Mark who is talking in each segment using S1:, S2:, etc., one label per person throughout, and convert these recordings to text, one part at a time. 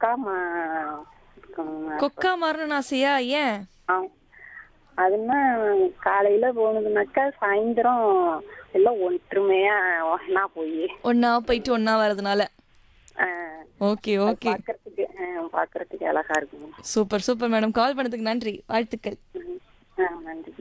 S1: கொக்கா மா- இருக்கணும்.
S2: கொக்கா மாறணும்னு ஆசையா ஏன்
S1: ஆ. அதுன்னா காலையில போனதுனாக்கா சாயந்தரம் எல்லாம் ஒற்றுமையா ஒன்னா போய்
S2: ஒன்னா போயிட்டு ஒன்னா வரதுனால ஓகே ஓகே
S1: பாக்குறதுக்கு ஆ, பாக்குறதுக்கு அழகா இருக்கும்
S2: சூப்பர் சூப்பர் மேடம் கால் பண்ணதுக்கு நன்றி வாழ்த்துக்கள்
S1: ம். ஆ, நன்றி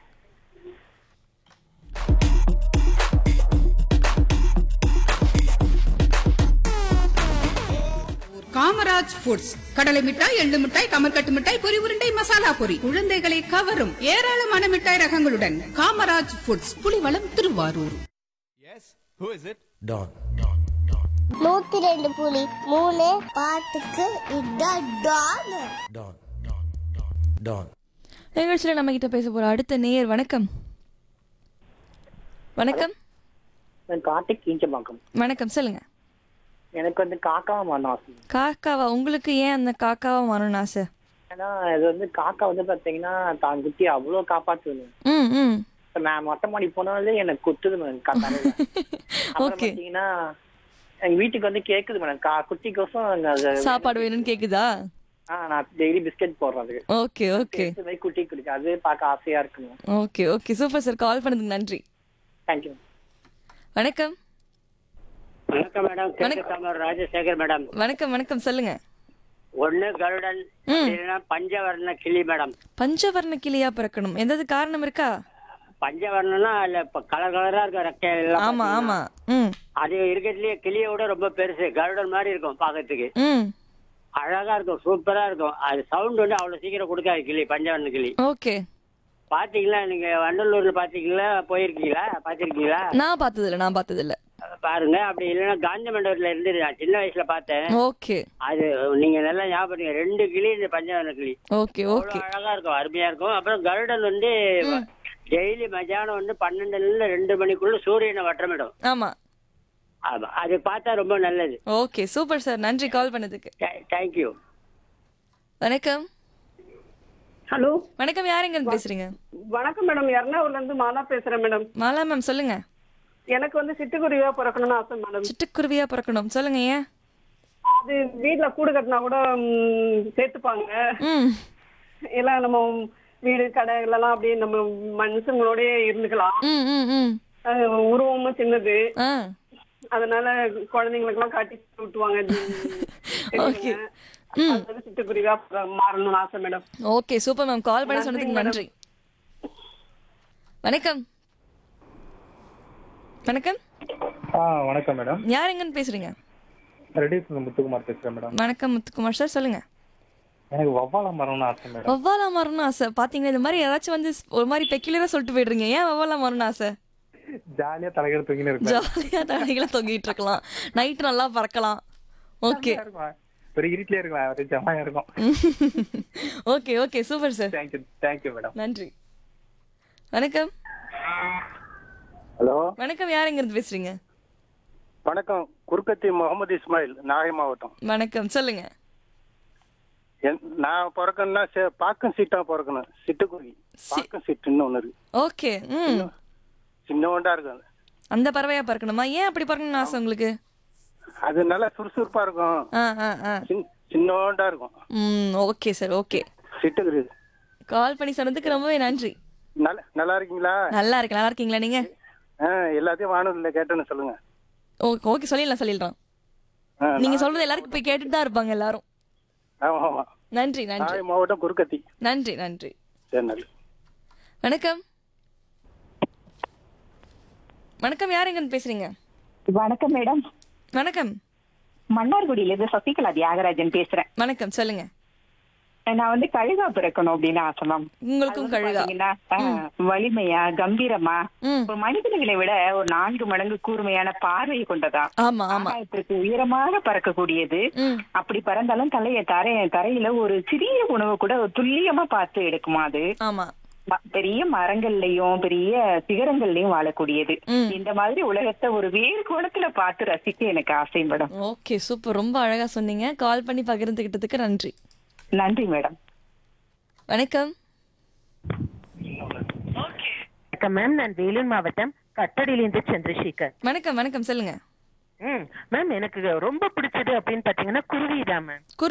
S3: காமராஜ் ஃபுட்ஸ் கடலை மிட்டாய் எள்ளு மிட்டாய் கமர்கட்டு மிட்டாய் பொரி உருண்டை மசாலா பொரி குழந்தைகளை கவரும் ஏராளமான மிட்டாய் ரகங்களுடன் காமராஜ் ஃபுட்ஸ் புலிவளம் திருவாரூர்
S4: Don.
S5: நூத்தி ரெண்டு புலி மூணு பாட்டுக்கு இதான் டான்
S4: Don. Don.
S2: நிகழ்ச்சியில் நம்ம கிட்ட பேச போற அடுத்த நேயர் வணக்கம் வணக்கம்
S6: கார்த்திக் கீஞ்சமாக்கம்
S2: வணக்கம் சொல்லுங்க
S6: எனக்கு வந்து காக்கா மாறணும் ஆசை
S2: காக்காவா உங்களுக்கு ஏன் அந்த காக்காவா மாறணும்னு ஆசை
S6: ஏன்னா இது வந்து காக்கா வந்து பாத்தீங்கன்னா தான் குட்டி அவ்வளவு காப்பாத்துது
S2: ம் ம்
S6: இப்ப நான் மொட்டை மாடி போனாலே எனக்கு குத்துது மேடம் காக்கால அப்புறம்
S2: ஓகே
S6: பாத்தீங்கன்னா எங்க வீட்டுக்கு வந்து கேக்குது மேடம் கா குட்டிக்கோசம் அங்க அது-
S2: சாப்பாடு வேணும்னு கேக்குதா
S6: ஆ, நான் டெய்லி பிஸ்கட் போடுறேன் அதுக்கு
S2: ஓகே ஓகே
S6: எடுத்து போய் குட்டி குடிக்க அது பார்க்க ஆசையா இருக்குங்க
S2: okay okay super sir call பண்ணதுக்கு நன்றி
S6: தேங்க்யூ
S2: வணக்கம்
S7: வணக்கம் மேடம் கிழக்கு தாமர் ராஜசேகர் மேடம்
S2: வணக்கம் வணக்கம் சொல்லுங்க
S7: ஒண்ணு கருடன்
S2: ம்.
S7: இல்லைன்னா பஞ்சவர்ண கிளி மேடம்
S2: பஞ்சவர்ண கிளியா பிறக்கணும் எதாவது காரணம் இருக்கா
S7: பஞ்சவர்ணம்னா இல்ல இப்ப கலர் கலரா இருக்கும் ரெக்கை எல்லாம்
S2: ஆமா
S7: பாத்தீங்கன்னா.
S2: ஆமா ம்
S7: அது இருக்கிறதுலயே கிளியை விட ரொம்ப பெருசு கருடன் மாதிரி இருக்கும் பாக்கிறதுக்கு
S2: ம்
S7: அழகா இருக்கும் சூப்பரா இருக்கும் அது சவுண்ட் வந்து அவ்வளவு சீக்கிரம் கொடுக்காது கிளி பஞ்சவர்ண கிளி
S2: ஓகே
S7: பாத்தீங்களா நீங்க வண்டலூர்ல பாத்தீங்களா போயிருக்கீங்களா பாத்திருக்கீங்களா
S2: நான் பார்த்தது இல்ல நான் பார்த்தது இல்ல
S7: பாருங்க அப்படி இல்லைன்னா காஞ்ச மண்டபத்துல இருந்து நான் சின்ன வயசுல பார்த்தேன்
S2: ஓகே
S7: அது நீங்க நல்லா ஞாபகம் ரெண்டு கிளி இந்த பஞ்சவர்ண கிளி
S2: ஓகே ஓகே
S7: அவ்வளவு அழகா இருக்கும் அருமையா இருக்கும் அப்புறம் கருடன் வந்து டெய்லி மத்தியானம் வந்து பன்னெண்டுல இருந்து ரெண்டு மணிக்குள்ள சூரியனை வட்டமிடும்
S2: ஆமா
S7: ஆமா அது பார்த்தா ரொம்ப நல்லது
S2: ஓகே சூப்பர் சார் நன்றி கால் பண்ணதுக்கு
S7: தேங்க்யூ
S2: வணக்கம்
S8: ஹலோ
S2: வணக்கம் யார் எங்க இருந்து பேசுறீங்க
S8: வணக்கம் மேடம் எர்ணாகுளம்ல இருந்து மாலா பேசுறேன் மேடம்
S2: மாலா மேம் சொல்லுங்க
S8: எனக்கு வந்து சிட்டுக்குருவியா பிறக்கணும்னு ஆசை மேடம்
S2: சிட்டுக்குருவியா பிறக்கணும் சொல்லுங்க ஏன்
S8: அது வீட்ல கூடு கட்டினா கூட ம், சேர்த்துப்பாங்க
S2: ம்
S8: எல்லாம் நம்ம வீடு கடை எல்லாம் அப்படியே நம்ம மனுஷங்களோடயே இருந்துக்கலாம்
S2: ம் ம் ம்
S8: அஹ், உருவமும் சின்னது
S2: ஆ
S8: அதனால குழந்தைங்களுக்கு எல்லாம் காட்டி விட்டுவாங்க
S2: ஓகே
S8: அதனால சிட்டுக்குருவியா பிற- மாறணும்னு ஆசை madam
S2: okay super ma'am call பண்ணி சொன்னதுக்கு நன்றி வணக்கம் வணக்கம்
S9: ஆ வணக்கம் மேடம்
S2: யார் எங்கன்னு பேசுறீங்க
S9: ரெடி முத்துக்குமார் பேசுறேன் மேடம்
S2: வணக்கம் முத்துக்குமார் சார் சொல்லுங்க
S9: எனக்கு வவ்வால மரம்னு ஆசை மேடம்
S2: வவ்வாலா மாறணும்னு ஆசை பாத்தீங்கன்னா இந்த மாதிரி யாராச்சும் வந்து ஒரு மாதிரி பெக்கிலரா சொல்லிட்டு போயிடுறீங்க ஏன் வவ்வாலா மாறணும்னு ஆசை
S9: ஜாலியா தலைகள் தூக்கின்னு இருப்பேன்
S2: ஜாலியா தலைகளை தொங்கிட்டு இருக்கலாம் நைட் நல்லா பறக்கலாம் ஓகே
S9: இருக்கும். ஒரு இருட்டிலே இருக்கலாம் ஒரு ஜமாயா இருக்கும்
S2: okay okay super sir
S9: thank you thank you madam
S2: நன்றி வணக்கம்
S10: ஹலோ
S2: வணக்கம் யார் எங்க இருந்து பேசுறீங்க
S10: வணக்கம் குறுக்கத்தி முகமது இஸ்மாயில் நாகை மாவட்டம்
S2: வணக்கம் சொல்லுங்க
S10: என்- நான் பிறக்கணும்னா சே- பாக்கம் சீட்டா பிறக்கணும் சிட்டுக்குருவி பாக்கம் சீட்டுன்னு ஒண்ணு இருக்கு
S2: ஓகே ம்
S10: சின்னோண்டா இருக்கும் அது.
S2: அந்த பறவையா பறக்கணுமா ஏன் அப்படி பறக்கணும்னு ஆசை உங்களுக்கு
S10: அது நல்லா சுறுசுறுப்பா இருக்கும்
S2: ஆ ஆ ஆ
S10: சின்- சின்னோண்டா இருக்கும்
S2: ம் ஓகே சார் ஓகே
S10: சிட்டுக்குருவி
S2: கால் பண்ணி சொன்னதுக்கு ரொம்பவே நன்றி
S10: நல்ல நல்லா இருக்கீங்களா
S2: நல்லா இருக்கு நல்லா இருக்கீங்களா நீங்க
S10: ஆ, எல்லாத்தையும் வானொலியில கேட்டேன்னு சொல்லுங்க
S2: ஓகே ஓகே சொல்லிடலாம் சொல்லிடலாம்
S10: ஆ,
S2: நீங்க சொல்றது எல்லாருக்கும் போய் கேட்டுட்டு தான் இருப்பாங்க எல்லாரும்
S10: ஆமா ஆமா
S2: நன்றி நன்றி
S10: நாகை மாவட்டம் குறுக்கத்தி
S2: நன்றி நன்றி
S10: சரி நல்லது
S2: வணக்கம் வணக்கம் யார் எங்கன்னு பேசுறீங்க
S11: வணக்கம் மேடம்
S2: வணக்கம்
S11: மன்னார்குடியில இருந்து சசிகலா தியாகராஜன் பேசுறேன்
S2: வணக்கம் சொல்லுங்க
S11: நான் வந்து கழுகா பிறக்கணும் அப்படின்னு ஆசை மேம்
S2: உங்களுக்கும் கழுகா
S11: பாத்தீங்கன்னா, ஆ, வலிமையா கம்பீரமா
S2: ம்
S11: ஒரு மனிதர்களை விட ஒரு நான்கு மடங்கு கூர்மையான பார்வையை கொண்டதா
S2: ஆமா ஆமா
S11: ஆகாயத்திற்கு உயரமாக பறக்கக்கூடியது
S2: ம்
S11: அப்படி பறந்தாலும் தலைய தரை தரையில ஒரு சிறிய உணவு கூட ஒரு துல்லியமா பார்த்து எடுக்குமா அது
S2: ஆமா
S11: ம- பெரிய மரங்கள்லயும் பெரிய சிகரங்கள்லயும் வாழக்கூடியது
S2: ம்.
S11: இந்த மாதிரி உலகத்தை ஒரு வேறு கோணத்துல பார்த்து ரசிக்க எனக்கு ஆசை மேடம்
S2: ஓகே சூப்பர் ரொம்ப அழகா சொன்னீங்க கால் பண்ணி பகிர்ந்துகிட்டதுக்கு நன்றி
S11: நன்றி மேடம்
S2: வணக்கம்
S12: வணக்கம் மேம் நான் வேலூர் மாவட்டம் கட்டடியிலிருந்து சந்திரசேகர்
S2: வணக்கம் வணக்கம் சொல்லுங்க
S12: ம் மேம் எனக்கு ரொம்ப பிடிச்சது அப்படின்னு பாத்தீங்கன்னா குருவி தான் மேம்